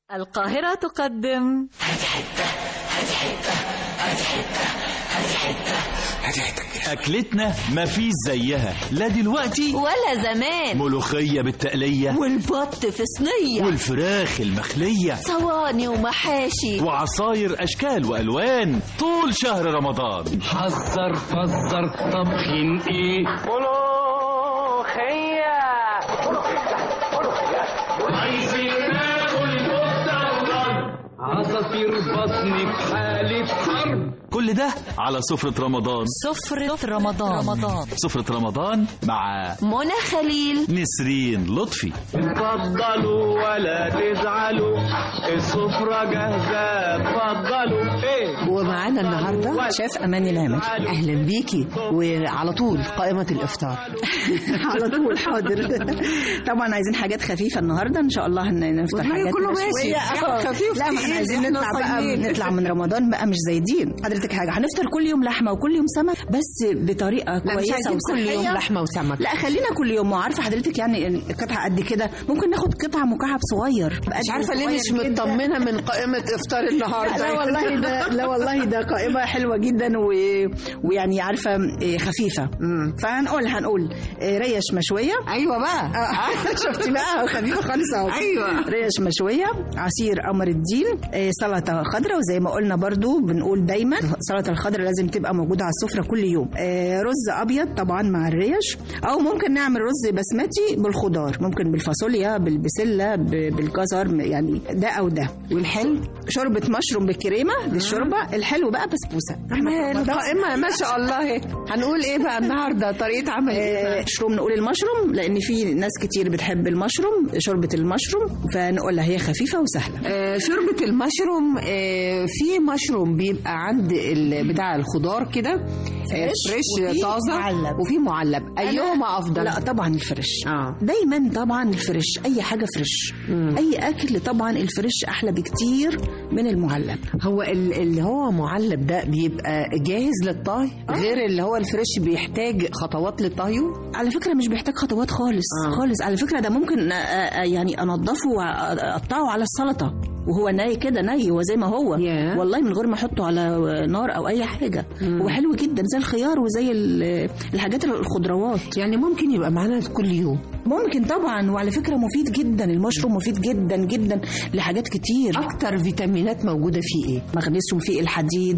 القاهرة تقدم أكلتنا مفيش زيها لا دلوقتي ولا زمان ملوخية بالتقلية والبط في صينية والفراخ المخلية صواني ومحاشي وعصاير أشكال وألوان طول شهر رمضان حذر فزر طبخين ايه عايزين ناكل القطة عصافير بطني في حالة حرب كل ده على سفرة رمضان سفرة رمضان رمضان سفرة رمضان مع منى خليل نسرين لطفي اتفضلوا ولا تزعلوا السفرة جاهزة اتفضلوا ايه ومعانا النهارده شيف اماني العمل اهلا بيكي وعلى طول قائمه الافطار على طول حاضر طبعا عايزين حاجات خفيفه النهارده ان شاء الله هن- نفطر والله حاجات كله مشوية. ماشي. آه. خفيف لا ما تقيل، احنا عايزين إحنا نطلع بقى صايمين. نطلع من رمضان بقى مش زايدين حضرتك حاجه هنفطر كل يوم لحمه وكل يوم سمك بس بطريقه لا مش كويسه عايزين كل يوم وصحيه لحمه وسمك لا خلينا كل يوم وعارفه حضرتك يعني القطعه قد كده ممكن ناخد قطعه مكعب صغير مش عارفه ليه مش مطمنه من قائمه افطار النهارده لا والله ده لا والله ده قائمه حلوه جدا و... ويعني عارفه إيه، خفيفه فهنقول هنقول إيه، ريش مشويه ايوه بقى آه، شفتي بقى خفيفه خالص اهو أيوة. ريش مشويه عصير قمر الدين إيه، سلطه خضراء وزي ما قلنا برضو بنقول دايما السلطه الخضراء لازم تبقى موجوده على السفره كل يوم إيه، رز ابيض طبعا مع الريش او ممكن نعمل رز بسمتي بالخضار ممكن بالفاصوليا بالبسله ب- بالجزر يعني ده او ده والحلو شوربه مشروم بالكريمه دي الشوربه الحلو بقى بسبوسه القائمه ما شاء الله هنقول ايه بقى النهارده طريقه عمل آه، ايه مشروم نقول المشروم لان في ناس كتير بتحب المشروم شوربه المشروم فنقولها هي خفيفه وسهله آه، شوربة المشروم آه، في مشروم بيبقى عند ال- بتاع الخضار كده آه، فريش وفي طازة معلب. وفي معلب أيهما أفضل؟ لا طبعا الفريش آه. دايما طبعا الفريش اي حاجه فريش مم. اي اكل طبعا الفريش احلى بكتير من المعلب هو ال- اللي هو معلب ده بيبقى جاهز للطهي غير اللي هو الفريش بيحتاج خطوات للطهيه على فكره مش بيحتاج خطوات خالص آه. خالص على فكره ده ممكن آه، آه، يعني انضفه واقطعه على السلطه وهو ناي كده ني هو زي ما هو ياه. والله من غير ما احطه على نار او اي حاجه هو حلو جدا زي الخيار وزي ال- الحاجات الخضروات يعني ممكن يبقى معانا كل يوم ممكن طبعا وعلى فكره مفيد جدا المشروم مفيد جدا جدا لحاجات كتير أكتر فيتامينات موجودة فيه إيه؟ مغنيسيوم فيه الحديد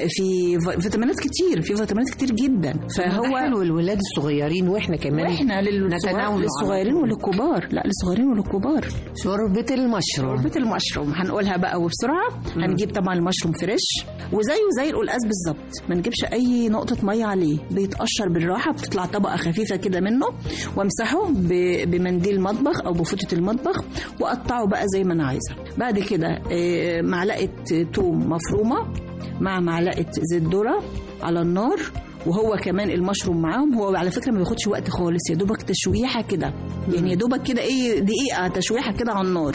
في ف- فيتامينات كتير في فيتامينات كتير جدا فهو فهو حلو الولاد الصغيرين وإحنا كمان واحنا للصغار- نتناوله للصغيرين وللكبار لا للصغيرين وللكبار شوربة المشروم شوربة المشروم هنقولها بقى وبسرعة هنجيب طبعا المشروم فريش وزيه زي القلقاس بالظبط ما نجيبش أي نقطة مية عليه بيتقشر بالراحة بتطلع طبقة خفيفة كده منه وامسحه ب- بمنديل مطبخ أو بفوطة المطبخ وأقطعه بقى زي ما أنا عايزة بعد كده آه، معلقة توم مفرومة مع معلقة زيت ذرة على النار وهو كمان المشروم معاهم هو على فكره ما بياخدش وقت خالص يا دوبك تشويحه كده يعني يا دوبك كده ايه دقيقه تشويحه كده على النار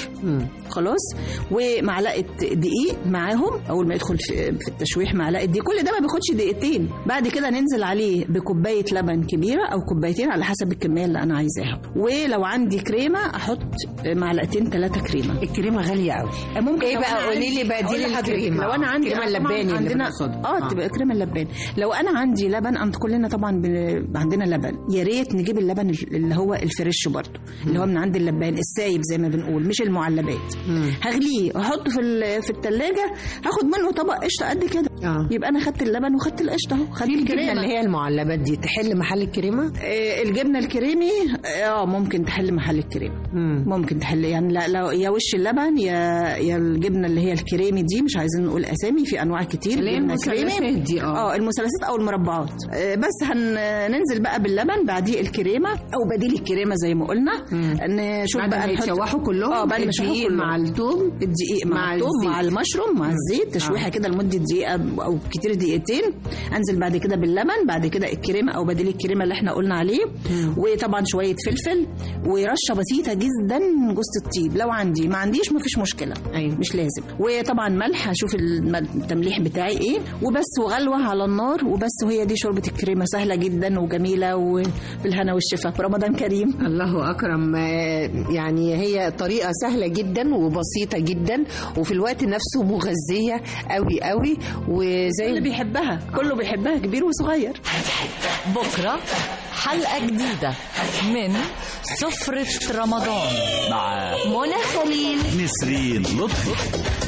خلاص ومعلقه دقيق معاهم اول ما يدخل في في التشويح معلقه دي كل ده ما بياخدش دقيقتين بعد كده ننزل عليه بكوبايه لبن كبيره او كوبايتين على حسب الكميه اللي انا عايزاها ولو عندي كريمه احط معلقتين ثلاثه كريمه الكريمة غالية قوي ممكن إيه لو بقى؟ أنا قولي عندي- لي بديل أقول لحضرتك، الكريمة. لو انا عندي الكريمة طبعاً اللباني اللي عندنا بنقصدها. اه آه. تبقى كريمه اللبان لو انا عندي لبن انت كلنا طبعا بن... عندنا لبن يا ريت نجيب اللبن اللي هو الفريش برضه اللي هو من عند اللبان السايب زي ما بنقول مش المعلبات هغليه واحطه في ال... في الثلاجه هاخد منه طبق قشطه قد كده آه. يبقى انا خدت اللبن وخدت القشطه اهو خدت في الجبنة الكريمه اللي هي المعلبات دي تحل محل الكريمة؟ آه، الجبنه الكريمي اه ممكن تحل محل الكريمه مم. ممكن تحل يعني لا لو يا وش اللبن يا يا الجبنه اللي هي الكريمي دي مش عايزين نقول اسامي في انواع كتير اللي هي جبنة المثلثات كريمي. دي، آه. اه المثلثات او المربعات آه، بس هننزل بقى باللبن بعديه الكريمه او بديل الكريمه زي ما قلنا نشوف بعد بقى ما نحط- يتشوحوا كلهم اه بعد ما يشوحوا الدقيق كلهم مع الثوم الدقيق مع, مع الثوم الزيت. مع المشروم مع الزيت تشويحه كده لمده دقيقه او كتير دقيقتين انزل بعد كده باللبن بعد كده الكريمه او بديل الكريمه اللي احنا قلنا عليه وطبعا شويه فلفل ورشه بسيطه جدا جوز الطيب لو عندي ما عنديش ما فيش مشكله أيوة. مش لازم وطبعا ملح اشوف الم- التمليح بتاعي ايه وبس وغلوه على النار وبس وهي دي شوربه الكريمه سهله جدا وجميله وبالهنا والشفا في رمضان كريم الله اكرم آه، يعني هي طريقه سهله جدا وبسيطه جدا وفي الوقت نفسه مغذيه قوي قوي وزي اللي بيحبها كله بيحبها كبير وصغير بكرة حلقة جديدة من سفرة رمضان مع منى خليل نسرين لطفي